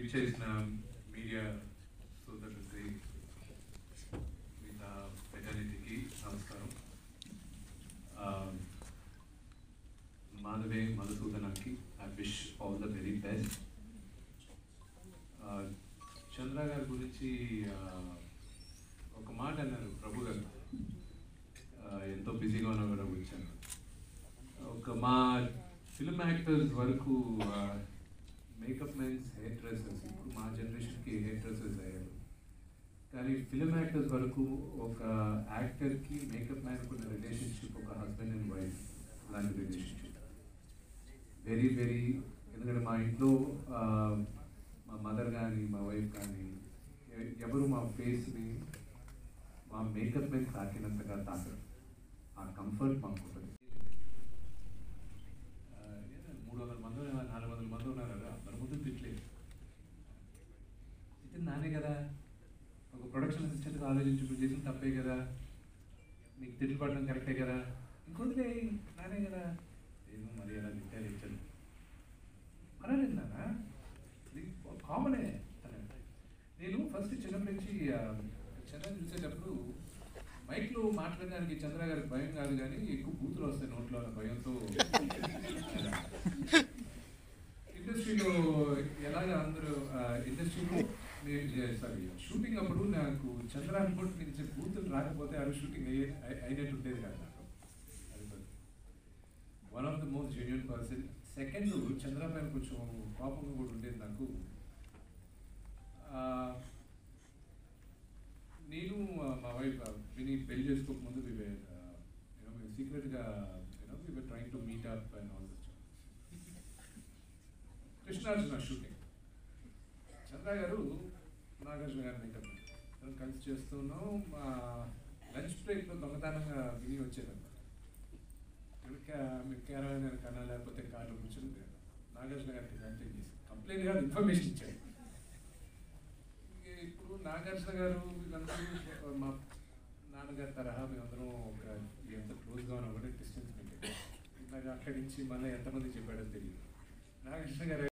విచ్చేసిన మీడియా సోదరులకి మిగతా పెద్దనిధికి నమస్కారం ఆ, మాధవే మధుసూదనకి I wish all the very best Chandra గారి గురించి ఆ, ఒక మాట అన్నారు ప్రభు గారు ఆ, ఎంతో బిజీగా ఉన్నా కూడా వచ్చాను ఒక మా ఫిల్మ్ యాక్టర్స్ వరకు మేకప్ మెన్స్ హెయిర్ డ్రెస్సెస్ ఇప్పుడు మా జనరేషన్కి హెయిర్ డ్రెస్సెస్ అయ్యారు కానీ ఫిల్మ్ యాక్టర్స్ వరకు ఒక యాక్టర్కి మేకప్ మ్యాన్కి ఉన్న రిలేషన్షిప్ ఒక హస్బెండ్ అండ్ వైఫ్ లాంటి రిలేషన్షిప్ వెరీ వెరీ ఎందుకంటే మా ఇంట్లో ఆ, మా మదర్ కానీ మా వైఫ్ కానీ ఎ- ఎవరు మా ఫేస్ని మా మేకప్ మీద తాకినంతగా తాకరు ఆ కంఫర్ట్ మాకు ఉంటుంది ఆ, ఏదో మూడు వందల మంది నాలుగు వందల మంది ఉన్నారు కదా అందరి ముందు తిట్టలేదు తిట్టింది నానే కదా ఒక ప్రొడక్షన్ అసిస్టెంట్గా ఆలోచించి ఇప్పుడు చేసిన తప్పే కదా నీకు తిట్లు పడడం కరెక్టే కదా ఇంకొద్దులే నానే కదా ఏమో మరి అలా తిట్టారు ఇచ్చారు పర్వాలేదు నాన్న ఇది కామనే అన్నాడు. నేను ఫస్ట్ చిన్నప్పటి నుంచి ఆ, చంద్ర చూసేటప్పుడు మైక్లో మాట్లాడడానికి చంద్ర గారికి భయం కాదు కానీ ఎక్కువ బూతులు వస్తాయి నోట్లో అన్న భయంతో ఇండస్ట్రీలో ఎలాగ అందరూ ఇండస్ట్రీలో సారీ షూటింగ్ అప్పుడు నాకు చంద్ర అనుకుంటే నుంచి బూతులు రాకపోతే అది షూటింగ్ అయ్యే అయి- అయినట్టు ఉండేది కాదు నాకు అది one of the most genuine person second Chandra పైన కొంచెం కోపంగా కూడా ఉండేది నాకు ఆ, నేను ఆ, మా వైఫ్ విని పెళ్లి చేసుకోకముందు వి వేర్ యూనో మేము సీక్రెట్గా you know we were trying to meet up and all this Krishnarjuna shooting Chandra garu Nagarjuna గారి మేకప్ మనం కలిసి చేస్తున్నాం మా లంచ్ బ్రేక్లో దొంగతనంగా విని వచ్చేదన్నమాట మీరు కేరళ కన్నా లేకపోతే కార్లో కూర్చొని నాగార్జున గారికి కంప్లైంట్ చేసి కంప్లైంట్ కాదు ఇన్ఫర్మేషన్ ఇచ్చాడు ఇంక ఇప్పుడు నాగార్జున గారు వీళ్ళందరూ మా నాన్నగారి తరహా మేమందరం ఒక ఎంత క్లోజ్గా ఉన్నా కూడా డిస్టెన్స్ మెయింటైన్ నాకు అక్కడి నుంచి మళ్ళీ ఎంతమంది చెప్పాడో తెలియదు నాగార్జున గారు